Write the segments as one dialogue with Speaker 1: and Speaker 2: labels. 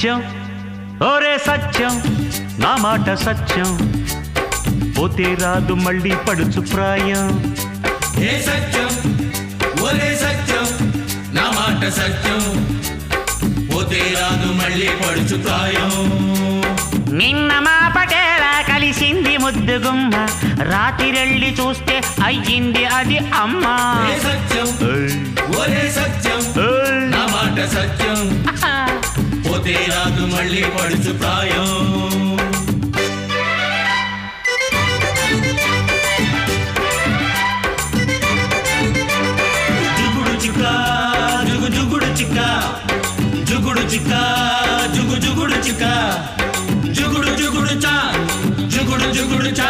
Speaker 1: సత్యం ఓరే సత్యం నా మాట సత్యం పోతే రాదు మళ్ళీ పడుచు ప్రాయం
Speaker 2: ఏ సత్యం ఒరే సత్యం నా మాట సత్యం పోతే రాదు మళ్ళీ పడుచు ప్రాయం
Speaker 3: నిన్న మా పటేల కలిసింది ముద్దుగుమ్మ రాతిరెళ్ళి చూస్తే అయ్యింది అది అమ్మ
Speaker 2: ఏ సత్యం
Speaker 1: ఏయ్,
Speaker 2: ఒరే సత్యం
Speaker 1: ఏయ్.
Speaker 2: నా మాట సత్యం పోతే రాదు మళ్ళీ పడుచు ప్రాయం జుగుడు చిక్క జుగు జుగుడు చిక్క జుగుడు చిక్క జుగు జుగుడు చిక్క జుగుడు జుగుడు చా జుగుడు జుగుడు చా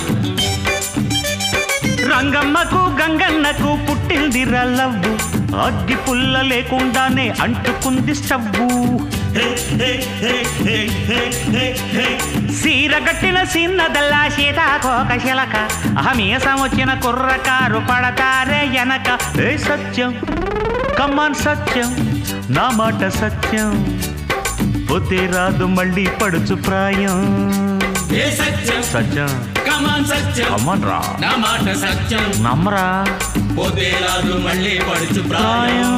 Speaker 1: రంగమ్మకు గంగన్నకు పుట్టింది రల్లవ్వు అగ్గి పుల్ల లేకుండానే అంటుకుంది స్టవ్వు
Speaker 2: హే హే హే హే హే హే హే
Speaker 1: సీరగట్టిన సిన్నదల్లా సీతాకోక శిలక అహమీసం వచ్చిన కుర్రకారు పడతారే ఎనక ఏ సత్యం కమ్మాన్ సత్యం నా మాట సత్యం పోతే రాదు మళ్ళీ పడుచు ప్రాయం
Speaker 2: ఏ సత్యం
Speaker 1: సత్యం
Speaker 2: కమాన్ సత్యం
Speaker 1: కమ్మన్ రా
Speaker 2: నా మాట సత్యం
Speaker 1: నమ్మరా
Speaker 2: పోతే రాదు మళ్ళీ పడుచు ప్రాయం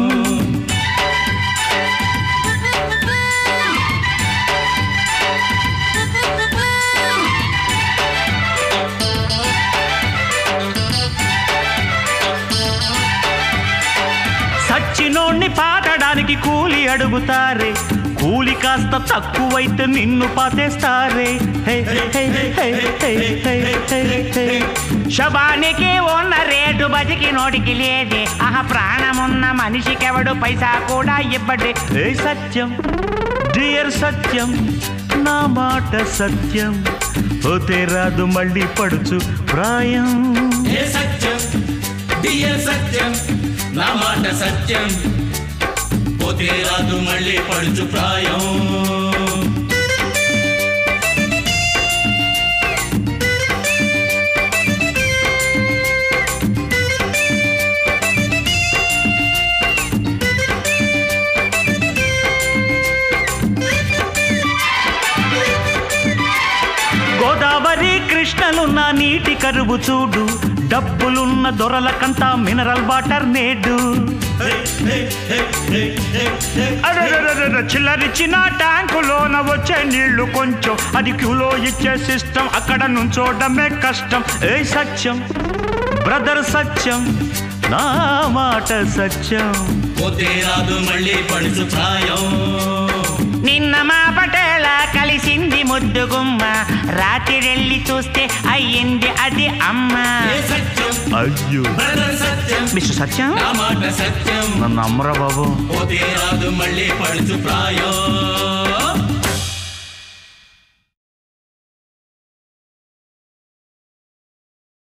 Speaker 1: సచ్చినోణ్ణి పాతడానికి కూలి అడుగుతారే కూలి కాస్త తక్కువైతే నిన్ను పాతేస్తారే హే, హే, హే, హే, హే, హే, హే, హే.
Speaker 3: శబానికి ఉన్న రేటు బతికి నోటికి లేదే ఆహ ప్రాణమున్న మనిషికెవడు పైసా కూడా ఇవ్వడే
Speaker 1: ఏ సత్యం డియర్ సత్యం నా మాట సత్యం పోతే రాదు మళ్ళీ పడుచు ప్రాయం
Speaker 2: ఏ సత్యం డియర్ సత్యం నా మాట సత్యం పోతే రాదు మళ్ళీ పడుచు ప్రాయం
Speaker 1: గోదావరి కృష్ణలున్న నీటి కరువు చూడు డబ్బులున్న దొరలకంతా మినరల్ వాటర్ నేడు
Speaker 2: హే, హే, హే, హే, హే, హే.
Speaker 1: అరెరెరెరె, చిల్లరిచ్చిన ట్యాంకులోన వచ్చే నీళ్లు కొంచెం అది క్యూలో ఇచ్చే సిస్టమ్ అక్కడ నుంచోడమే కష్టం ఏ సత్యం బ్రదర్ సత్యం నా మాట సత్యం
Speaker 2: పోతే రాదు మళ్ళీ పడుచు ప్రాయం
Speaker 3: నిన్న మా పటేల కలిసింది ముద్దుగుమ్మ రాతిరెళ్ళి చూస్తే అయ్యింది అది అమ్మ
Speaker 2: ఏ సత్యం
Speaker 1: అయ్యో
Speaker 2: బ్రదర్ సత్యం
Speaker 1: మిస్టర్ సత్యం
Speaker 2: నా మాట సత్యం
Speaker 1: నన్ను నమ్మరా బాబు
Speaker 2: పోతే రాదు మళ్ళీ పడుచు ప్రాయం